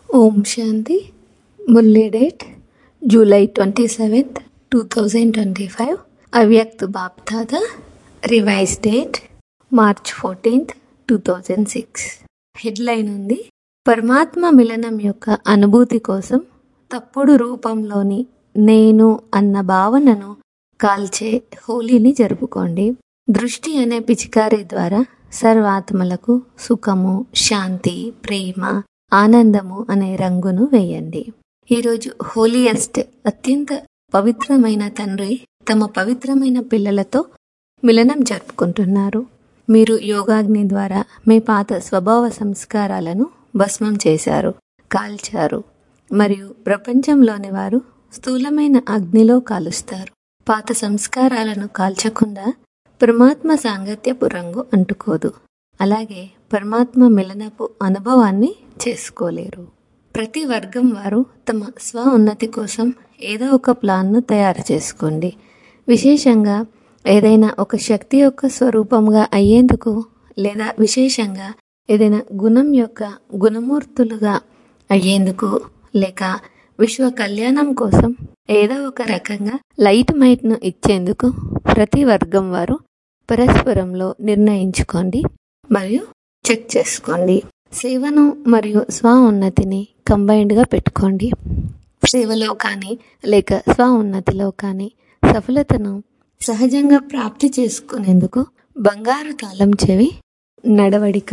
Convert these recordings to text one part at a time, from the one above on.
ఓం Shanti Murli date July twenty seventh two thousand twenty five Avyakt Bapdada revise date March fourteenth two thousand six headline ఉంది పరమాత్మ మిలనం యొక్క అనుభూతి కోసం తప్పుడు రూపంలోని నేను అన్న భావనను కాల్చే హోలీని జరుపుకోండి దృష్టి అనే పిచికారి ద్వారా సర్వాత్మలకు సుఖము శాంతి ప్రేమ ఆనందము అనే రంగును వేయండి ఈరోజు హోలియస్ట్ అత్యంత పవిత్రమైన తండ్రి తమ పవిత్రమైన పిల్లలతో మిలనం జరుపుకుంటున్నారు మీరు యోగాగ్ని ద్వారా మీ పాత స్వభావ సంస్కారాలను భస్మం చేశారు కాల్చారు మరియు ప్రపంచంలోని వారు స్థూలమైన అగ్నిలో కాలుస్తారు పాత సంస్కారాలను కాల్చకుండా పరమాత్మ సాంగత్యపు రంగు అంటుకోదు అలాగే పరమాత్మ మిలనపు అనుభవాన్ని చేసుకోలేరు ప్రతి వర్గం వారు తమ స్వ ఉన్నతి కోసం ఏదో ఒక ప్లాన్ను తయారు చేసుకోండి విశేషంగా ఏదైనా ఒక శక్తి యొక్క స్వరూపంగా అయ్యేందుకు లేదా విశేషంగా ఏదైనా గుణం యొక్క గుణమూర్తులుగా అయ్యేందుకు లేక విశ్వ కళ్యాణం కోసం ఏదో ఒక రకంగా లైట్ మైట్ను ఇచ్చేందుకు ప్రతి వర్గం వారు పరస్పరంలో నిర్ణయించుకోండి మరియు చెక్ చేసుకోండి సేవను మరియు స్వ ఉన్నతిని కంబైన్డ్గా పెట్టుకోండి సేవలో కానీ లేక స్వ ఉన్నతిలో కానీ సఫలతను సహజంగా ప్రాప్తి చేసుకునేందుకు బంగారు తాళం చెవి నడవడిక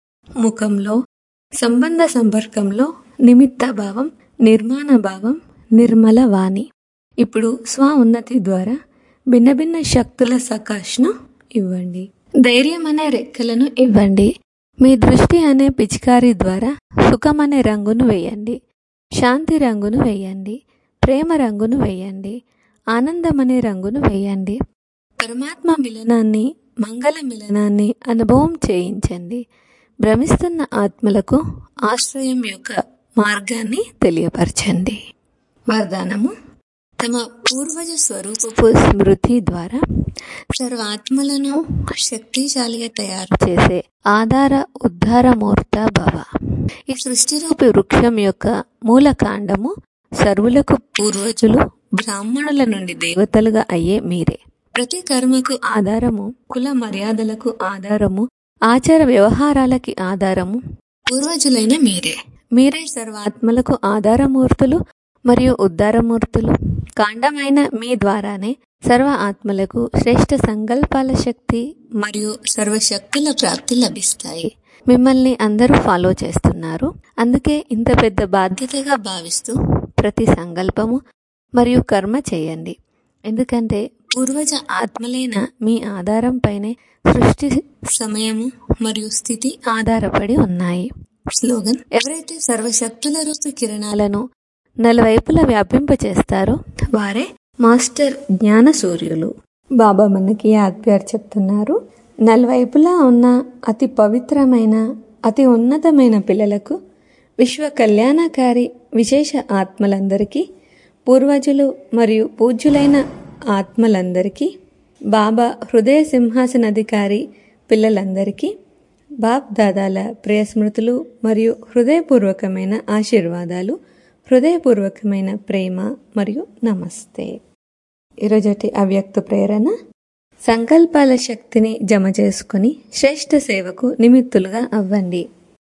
ముఖంలో సంబంధ సంపర్కంలో నిమిత్త భావం నిర్మాణ భావం నిర్మల వాణి ఇప్పుడు స్వ ఉన్నతి ద్వారా భిన్న భిన్న శక్తుల సకాష్ను ఇవ్వండి ధైర్యం అనే రెక్కలను ఇవ్వండి మీ దృష్టి అనే పిచికారి ద్వారా సుఖం అనే రంగును వేయండి శాంతి రంగును వేయండి ప్రేమ రంగును వేయండి ఆనందం అనే రంగును వేయండి పరమాత్మ మిలనాన్ని మంగళ మిలనాన్ని అనుభవం చేయించండి భ్రమిస్తున్న ఆత్మలకు ఆశ్రయం యొక్క మార్గాన్ని తెలియపరచండి వరదానము తమ పూర్వజ స్వరూపపు స్మృతి ద్వారా సర్వాత్మలను శక్తిశాలిగా తయారు చేసే ఆధార ఉద్ధారమూర్త భవ ఈ సృష్టిరూపి వృక్షం యొక్క మూల కాండము సర్వులకు పూర్వజులు బ్రాహ్మణుల నుండి దేవతలుగా అయ్యే మీరే ప్రతి కర్మకు ఆధారము కుల మర్యాదలకు ఆధారము ఆచార వ్యవహారాలకి ఆధారము పూర్వజులైన మీరే మీరే సర్వాత్మలకు ఆధారమూర్తులు మరియు ఉద్ధారమూర్తులు కాండమైన మీ ద్వారానే సర్వ ఆత్మలకు శ్రేష్ఠ సంకల్పాల శక్తి మరియు సర్వశక్తుల ప్రాప్తి లభిస్తాయి మిమ్మల్ని అందరూ ఫాలో చేస్తున్నారు అందుకే ఇంత పెద్ద బాధ్యతగా భావిస్తూ ప్రతి సంకల్పము మరియు కర్మ చేయండి ఎందుకంటే పూర్వజ ఆత్మలైన మీ ఆధారంపైనే సృష్టి సమయము మరియు స్థితి ఆధారపడి ఉన్నాయి స్లోగన్ ఎవరైతే సర్వశక్తుల రూపి కిరణాలను నలువైపులా వ్యాపింపచేస్తారో వారే మాస్టర్ జ్ఞాన సూర్యులు బాబా మనకి ఆత్మీయారు చెప్తున్నారు నలువైపులా ఉన్న అతి పవిత్రమైన అతి ఉన్నతమైన పిల్లలకు విశ్వ కళ్యాణకారి విశేష ఆత్మలందరికీ పూర్వజులు మరియు పూజ్యులైన ఆత్మలందరికీ బాబా హృదయ సింహాసనాధికారి పిల్లలందరికీ బాప్ దాదాల ప్రియస్మృతులు మరియు హృదయపూర్వకమైన ఆశీర్వాదాలు హృదయపూర్వకమైన ప్రేమ మరియు నమస్తే ఈరోజటి అవ్యక్త ప్రేరణ సంకల్పాల శక్తిని జమ చేసుకుని శ్రేష్ఠ సేవకు నిమిత్తులుగా అవ్వండి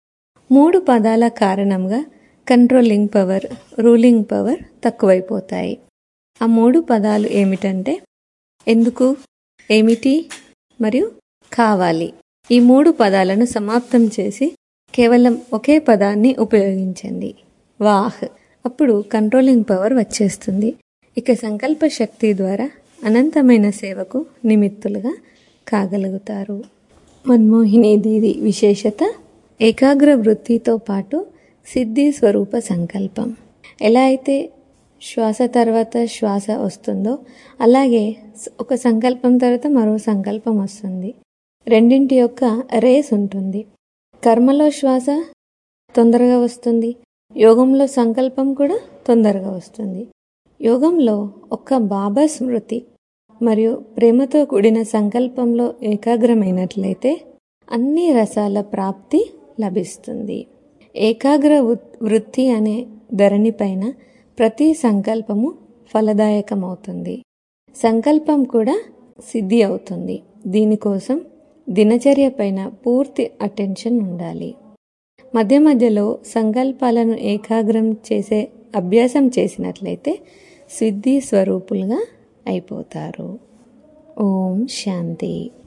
మూడు పదాల కారణంగా కంట్రోలింగ్ పవర్ రూలింగ్ పవర్ తక్కువైపోతాయి ఆ మూడు పదాలు ఏమిటంటే ఎందుకు ఏమిటి మరియు కావాలి ఈ మూడు పదాలను సమాప్తం చేసి కేవలం ఒకే పదాన్ని ఉపయోగించండి వాహ్ అప్పుడు కంట్రోలింగ్ పవర్ వచ్చేస్తుంది ఇక సంకల్ప శక్తి ద్వారా అనంతమైన సేవకు నిమిత్తులుగా కాగలుగుతారు మన్మోహిని దీది విశేషత ఏకాగ్ర వృత్తితో పాటు సిద్ధి స్వరూప సంకల్పం ఎలా అయితే శ్వాస తర్వాత శ్వాస వస్తుందో అలాగే ఒక సంకల్పం తర్వాత మరో సంకల్పం వస్తుంది రెండింటి యొక్క రేస్ ఉంటుంది కర్మలో శ్వాస తొందరగా వస్తుంది యోగంలో సంకల్పం కూడా తొందరగా వస్తుంది యోగంలో ఒక్క బాబా స్మృతి మరియు ప్రేమతో కూడిన సంకల్పంలో ఏకాగ్రమైనట్లయితే అన్ని రసాల ప్రాప్తి లభిస్తుంది ఏకాగ్ర వృ- వృత్తి అనే ధరణిపైన ప్రతి సంకల్పము ఫలదాయకమవుతుంది సంకల్పం కూడా సిద్ధి అవుతుంది దీనికోసం దినచర్య పైన పూర్తి అటెన్షన్ ఉండాలి మధ్య మధ్యలో సంకల్పాలను ఏకాగ్రం చేసే అభ్యాసం చేసినట్లయితే సిద్ధి స్వరూపులుగా అయిపోతారు ఓం శాంతి